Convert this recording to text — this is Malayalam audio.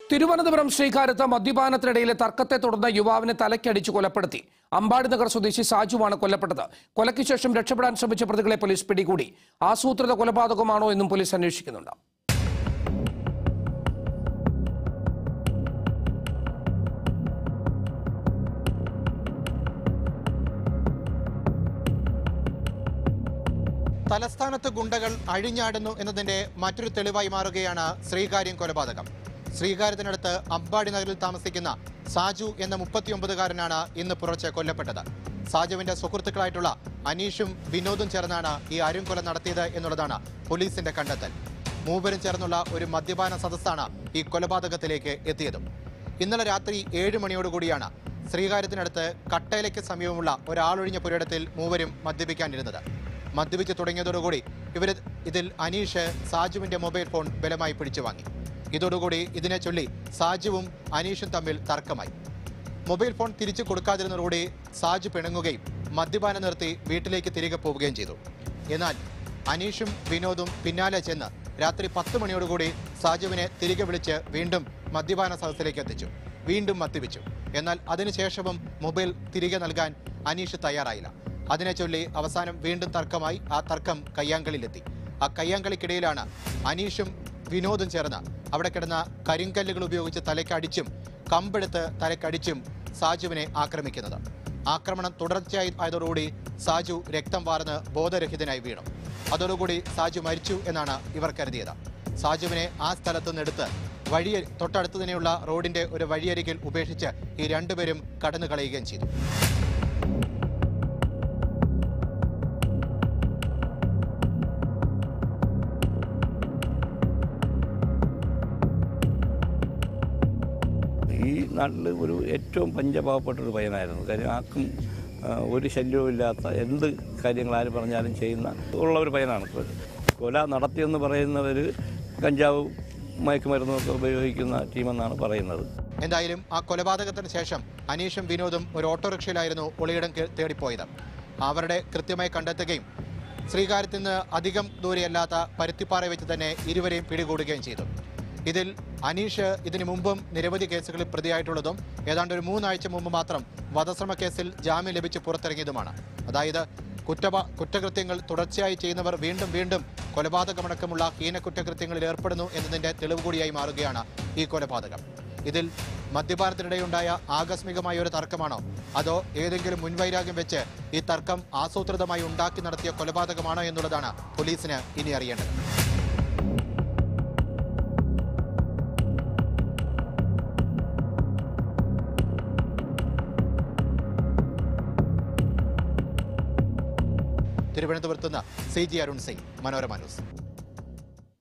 തിരുവനന്തപുരം ശ്രീകാര്യത്ത് മദ്യപാനത്തിനിടയിലെ തർക്കത്തെ തുടർന്ന് യുവാവിനെ തലയ്ക്കടിച്ച് കൊലപ്പെടുത്തി അമ്പാടി നഗർ സ്വദേശി സാജുവാണ് കൊല്ലപ്പെട്ടത് കൊലയ്ക്ക് ശേഷം രക്ഷപ്പെടാൻ ശ്രമിച്ച പ്രതികളെ പോലീസ് പിടികൂടി ആസൂത്രിത കൊലപാതകമാണോ എന്നും പോലീസ് അന്വേഷിക്കുന്നുണ്ട് തലസ്ഥാനത്ത് ഗുണ്ടകൾ അഴിഞ്ഞാടുന്നു എന്നതിന്റെ മറ്റൊരു തെളിവായി മാറുകയാണ് ശ്രീകാര്യം കൊലപാതകം ശ്രീകാര്യത്തിനടുത്ത് അബ്ബാടി നഗറിൽ താമസിക്കുന്ന സാജു എന്ന മുപ്പത്തിയൊമ്പതുകാരനാണ് ഇന്ന് പുറച്ച് കൊല്ലപ്പെട്ടത് സാജുവിന്റെ സുഹൃത്തുക്കളായിട്ടുള്ള അനീഷും വിനോദും ചേർന്നാണ് ഈ അരുംകൊല നടത്തിയത് എന്നുള്ളതാണ് പോലീസിന്റെ കണ്ടെത്തൽ മൂവരും ചേർന്നുള്ള ഒരു മദ്യപാന സദസ്സാണ് ഈ കൊലപാതകത്തിലേക്ക് എത്തിയതും ഇന്നലെ രാത്രി ഏഴ് മണിയോടുകൂടിയാണ് ശ്രീകാര്യത്തിനടുത്ത് കട്ടയിലേക്ക് സമീപമുള്ള ഒരാളൊഴിഞ്ഞ പുരയിടത്തിൽ മൂവരും മദ്യപിക്കാനിരുന്നത് മദ്യപിച്ച് തുടങ്ങിയതോടുകൂടി ഇവർ ഇതിൽ അനീഷ് സാജുവിന്റെ മൊബൈൽ ഫോൺ ബലമായി പിടിച്ചു വാങ്ങി ഇതോടുകൂടി ഇതിനെ ചൊല്ലി സാജുവും അനീഷും തമ്മിൽ തർക്കമായി മൊബൈൽ ഫോൺ തിരിച്ചു കൊടുക്കാതിരുന്നതോടെ സാജു പിണങ്ങുകയും മദ്യപാനം നിർത്തി വീട്ടിലേക്ക് തിരികെ പോവുകയും ചെയ്തു എന്നാൽ അനീഷും വിനോദും പിന്നാലെ ചെന്ന് രാത്രി പത്ത് മണിയോടുകൂടി സാജുവിനെ തിരികെ വിളിച്ച് വീണ്ടും മദ്യപാന സദസ്സിലേക്ക് എത്തിച്ചു വീണ്ടും മദ്യപിച്ചു എന്നാൽ അതിനുശേഷവും മൊബൈൽ തിരികെ നൽകാൻ അനീഷ് തയ്യാറായില്ല അതിനെ ചൊല്ലി അവസാനം വീണ്ടും തർക്കമായി ആ തർക്കം കയ്യാങ്കളിയിലെത്തി ആ കയ്യാങ്കളിക്കിടയിലാണ് അനീഷും വിനോദും ചേർന്ന് അവിടെ കിടന്ന കരിങ്കല്ലുകൾ ഉപയോഗിച്ച് തലയ്ക്കടിച്ചും കമ്പെടുത്ത് തലയ്ക്കടിച്ചും സാജുവിനെ ആക്രമിക്കുന്നത് ആക്രമണം തുടർച്ചയായി ആയതോടുകൂടി സാജു രക്തം വാർന്ന് ബോധരഹിതനായി വീണു അതോടുകൂടി സാജു മരിച്ചു എന്നാണ് ഇവർ കരുതിയത് സാജുവിനെ ആ സ്ഥലത്തു നിന്നെടുത്ത് വഴി തൊട്ടടുത്ത് തന്നെയുള്ള റോഡിന്റെ ഒരു വഴിയരികിൽ ഉപേക്ഷിച്ച് ഈ രണ്ടുപേരും കടന്നു കളയുകയും ചെയ്തു ഈ നാട്ടിൽ ഒരു ഏറ്റവും പഞ്ചപാവപ്പെട്ട ഒരു പയ്യനായിരുന്നു കാര്യം ആർക്കും ആ, ഒരു ശല്യവും ഇല്ലാത്ത എന്ത് കാര്യങ്ങൾ ആര് പറഞ്ഞാലും ചെയ്യുന്ന ഉള്ള ഒരു പയ്യനാണ് ഇപ്പോൾ കൊല നടത്തിയെന്ന് പറയുന്നവർ കഞ്ചാവ് മയക്കുമരുന്നൊക്കെ ഉപയോഗിക്കുന്ന ടീമെന്നാണ് പറയുന്നത് എന്തായാലും ആ കൊലപാതകത്തിന് ശേഷം അനീഷും വിനോദും ഒരു ഓട്ടോറിക്ഷയിലായിരുന്നു ഒളിയിടം കേ- തേടിപ്പോയത് അവരുടെ കൃത്യമായി കണ്ടെത്തുകയും ശ്രീകാര്യത്തിൽ നിന്ന് അധികം ദൂരെയല്ലാത്ത പരുത്തിപ്പാറ വെച്ച് തന്നെ ഇരുവരെയും പിടികൂടുകയും ചെയ്തു ഇതിൽ അനീഷ് ഇതിനു മുമ്പും നിരവധി കേസുകളിൽ പ്രതിയായിട്ടുള്ളതും ഏതാണ്ട് ഒരു മൂന്നാഴ്ച മുമ്പ് മാത്രം വധശ്രമ കേസിൽ ജാമ്യം ലഭിച്ച് പുറത്തിറങ്ങിയതുമാണ് അതായത് കുറ്റപ കുറ്റകൃത്യങ്ങൾ തുടർച്ചയായി ചെയ്യുന്നവർ വീണ്ടും വീണ്ടും കൊലപാതകമടക്കമുള്ള ഹീന കുറ്റകൃത്യങ്ങളിൽ ഏർപ്പെടുന്നു എന്നതിന്റെ തെളിവ് കൂടിയായി മാറുകയാണ് ഈ കൊലപാതകം ഇതിൽ മദ്യപാനത്തിനിടെയുണ്ടായ ആകസ്മികമായ ഒരു തർക്കമാണോ അതോ ഏതെങ്കിലും മുൻവൈരാഗ്യം വെച്ച് ഈ തർക്കം ആസൂത്രിതമായി ഉണ്ടാക്കി നടത്തിയ കൊലപാതകമാണോ എന്നുള്ളതാണ് പോലീസിന് ഇനി അറിയേണ്ടത് തിരുവനന്തപുരത്ത് നിന്ന് C G Arun Singh Manorama news